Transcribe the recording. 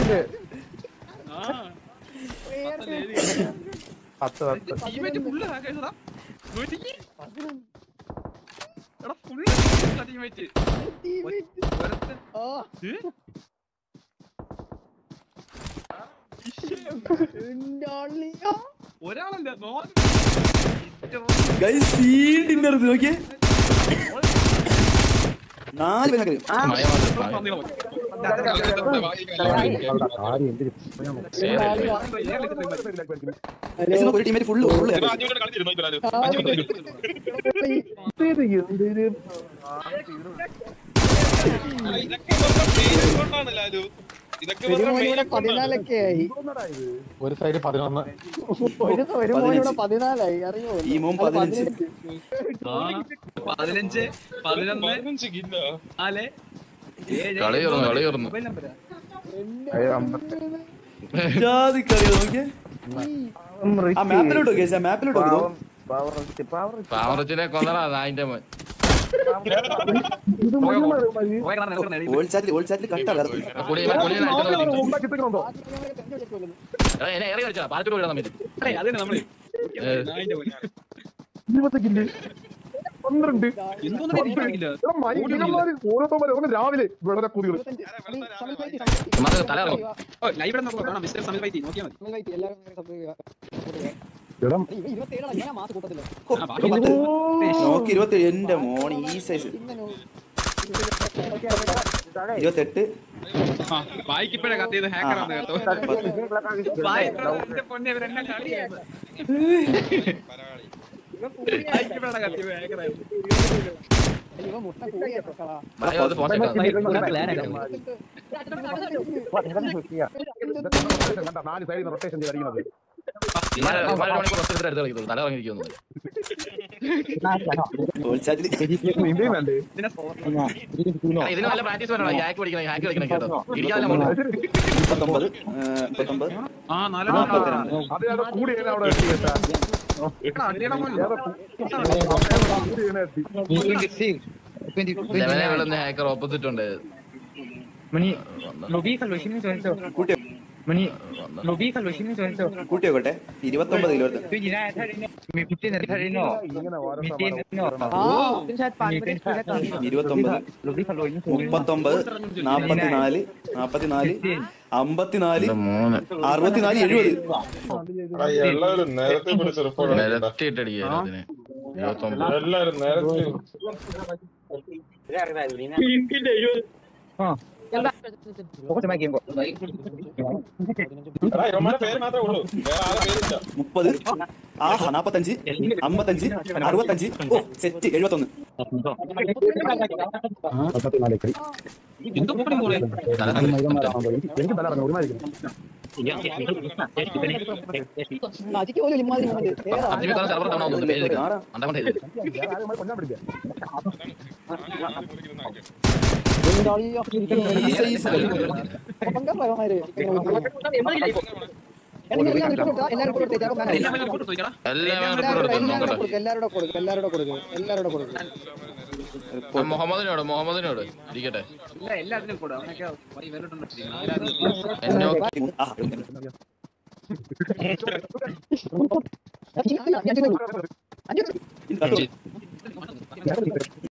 ഉണ്ട് ആ പത്ത് പത്ത് ടീമേറ്റ് ഫുള്ള് ഹാക്കേഴ്സടാ നോക്കിക്ക് എടാ ഫുള്ള് ടീമേറ്റ് ഒരുത്തൻ ഏ? ഒരാളല്ല നാല് ഗൈസ് സീൻ ഡിന്നർ നോക്കിയേ നാല് പേര് ആരും എന്തിന് ഒരു ടീമേറ്റ് ഫുള്ള് ഫുള്ള് ഇതൊക്കെ പറഞ്ഞ പതിനാലൊക്കെ ആയി ഒരു സൈഡ് പതിനൊന്ന് ഒരു ഒരു മോനിവിടെ പതിനാലായി അറിയോ ഈ മോൻ പതിനഞ്ച് ആ, പതിനഞ്ച് പതിനൊന്ന് പതിനഞ്ച് കില്ല നാല് ഏഴ് കളി തുറന്നു കളി തുറന്നു മൊബൈൽ നമ്പരാ ജാതി കളി നോക്കിയേ ആ മാപ്പിലോട്ട് നോക്കിയേ മാപ്പിലോട്ട് നോക്കിയോ പാവറച്ചിനെ കൊന്നടാ നായിന്റെ മോൻ പോയ കാണാൻ നിനക്ക് എഴുതി. ഓൾ ചാറ്റിൽ ഓൾ ചാറ്റിൽ കട്ടാ വേറെ കുളി കുളി എന്നെ ഇറങ്ങി കളിച്ചാ പാലത്തോട് വിടാൻ പറ്റും അടേ, അത് തന്നെ നമ്മള് ഏ. നായിന്റെ പോലെ. പന്ത്രണ്ട് എന്തോന്നും എനിക്ക് അറിയില്ല. ഓരോരുത്തന്മാര് രാവിലെ വളരെ കുതികൾ നമുക്ക് തല ഇറങ്ങും ഓ, ലൈവ് ഇവിടെ നോക്കുമ്പോ കാണാം മിസ്റ്റർ സമീർ വൈറ്റി നോക്കിയാൽ മതി ആ, ബാക്കി പത്ത് നോക്കി ഇരുപത്തി എന്റെ മോൺ ഈ സൈസ് ഇരുപത്തെട്ട് ആ, ബായിക്ക് ഇപ്പഴാ കത്തിയത് ഹാക്കറാണ് കേട്ടോ ബായ്, എന്റെ പൊന്നെ ഇവരെന്നെ കളിയാണ് ബായിക്ക് ഇപ്പഴാ കത്തിയത് ഹാക്കറാണ് ബായ് അത് ഫോൺ നാല് സൈഡിൽ റൊട്ടേഷൻ ചെയ്ത് അടിക്കുന്നത് എടുത്ത് കളിക്കുന്നത് തല ഇറങ്ങിയിരിക്കുന്നു ഓൾ ചാറ്റിൽ ഇന്ത്യയും വേണ്ടേ ഇതിനെ സ്കോർ ഇതിന് നല്ല പ്രാക്ടീസ് വേണം ഹാക്ക് പഠിക്കണം ഹാക്ക് കളിക്കണം കേട്ടോ ഇടിക്കാതെ മോള് മുപ്പത്തൊമ്പത് മുപ്പത്തൊമ്പത് ആ നാല് നാൽപ്പത്തിരണ്ട് അത് അത് കൂടി ഞാൻ അവിടെ എത്തി കേട്ടാ അടിയുടെ മോൻ കൂടി ഞാൻ എത്തി ലെവനെ വിടുന്ന ഹാക്കർ ഓപ്പോസിറ്റ് ഉണ്ട് Mani, lobby kalau sini so so. കൂട്ടിയോ Mani, lobby kalau sini so so. കൂട്ടിയോട്ടെ ഇരുപത്തൊമ്പത് ഇരുപത്തി Tu jina tadi ni, mi putih dari tadi no. ഇങ്ങനെ ഓരോ Meeting no. ഇരുപത്തൊമ്പത് Lobby kalau ini so. മുപ്പത്തൊമ്പത് നാപ്പത്തിനാല് നാപ്പത്തിനാല് അമ്പത്തിനാല് മൂന്ന് അറുപത്തിനാല് എഴുപത് എല്ലാവരും നേരത്തെ പിടിച്ച റിപ്പോർട്ട് നിരത്തിയിട്ടടിക്കുക അതിന് ഇരുപത്തൊമ്പത് എല്ലാരും നേരത്തെ Pokok sama game kok. എടാ, ഇവന്മാരുടെ പേര് മാത്രമേ ഉള്ളൂ വേറെ ആരും പേരില്ല മുപ്പത് ആ നാപ്പത്തഞ്ച് അമ്പത്തഞ്ച് അറുപത്തഞ്ച് ഓ സെറ്റ് എഴുപത്തൊന്ന് എന്തോ കൂടി പോലെ തല എനിക്ക് തല ഇറങ്ങും ഒരുമാതിരി അജിക്ക് പോലും ഇമാതിരി അഞ്ചു സർവർ തവണ ഒന്ന് പേര് ആറാ. അണ്ടകൊണ്ട് ഇത് ആരും കൊല്ലാൻ പിടിക്കാം ഈ സൈസ് കളി. എല്ലാവരും കൊടുത്തേക്കാം എല്ലാം കൂട്ടി പോയിക്കടാ എല്ലാവരും report എടുത്തു, നോക്കട്ടെ എല്ലാവരോടെ കൊടുക്കും എല്ലാവരോടെ കൊടുക്കും എല്ലാവരോടെ കൊടുക്കും ആ, മുഹമ്മദിനോട് മുഹമ്മദിനോട് ഇരിക്കട്ടെ ഇല്ല എല്ലാത്തിനും കൂടെ അവനൊക്കെ വഴി വേറിട്ടുണ്ട് എന്നോ ആ, അഞ്ചു കണ്ടോ?